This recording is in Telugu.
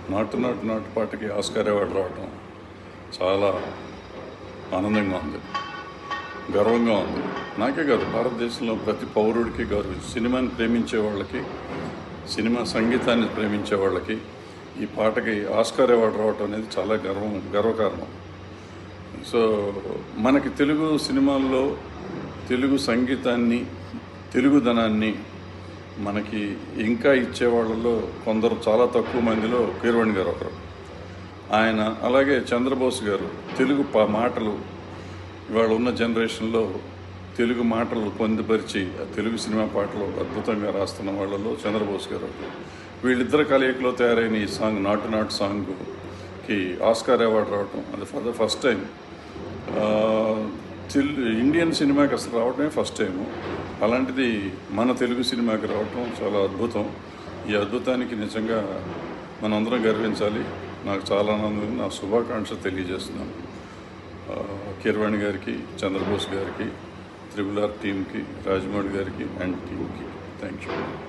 నాటు నాటు నాటు పాటకి ఆస్కార్ అవార్డు రావటం చాలా ఆనందంగా ఉంది గర్వంగా ఉంది నాకే కాదు భారతదేశంలో ప్రతి పౌరుడికి గౌరవ సినిమాని ప్రేమించే వాళ్ళకి సినిమా సంగీతాన్ని ప్రేమించే వాళ్ళకి ఈ పాటకి ఆస్కార్ అవార్డు రావటం అనేది చాలా గర్వం గర్వకారణం సో మనకి తెలుగు సినిమాల్లో తెలుగు సంగీతాన్ని తెలుగుదనాన్ని మనకి ఇంకా ఇచ్చే వాళ్ళలో కొందరు చాలా తక్కువ మందిలో కీరవాణి గారు ఒకరు ఆయన అలాగే చంద్రబోస్ గారు తెలుగు పా మాటలు ఇవాళ ఉన్న జనరేషన్లో తెలుగు మాటలు పొందుపరిచి ఆ తెలుగు సినిమా పాటలు అద్భుతంగా రాస్తున్న వాళ్ళలో చంద్రబోస్ గారు ఒకరు. వీళ్ళిద్దరు కలయికలో తయారైన ఈ సాంగ్ నాటు నాటు సాంగ్కి ఆస్కార్ అవార్డు రావటం అది ఫర్ ద ఫస్ట్ టైం తెలు ఇండియన్ సినిమాకి అసలు రావటమే ఫస్ట్ టైం అలాంటిది మన తెలుగు సినిమాకి రావటం చాలా అద్భుతం ఈ అద్భుతానికి నిజంగా మనందరం గర్వించాలి నాకు చాలా ఆనందం నా శుభాకాంక్షలు తెలియజేస్తున్నాను ఆ, కీరవాణి గారికి చంద్రబోస్ గారికి త్రిబుల్ ఆర్ టీంకి రాజమౌళి గారికి అండ్ టీంకి థ్యాంక్ యూ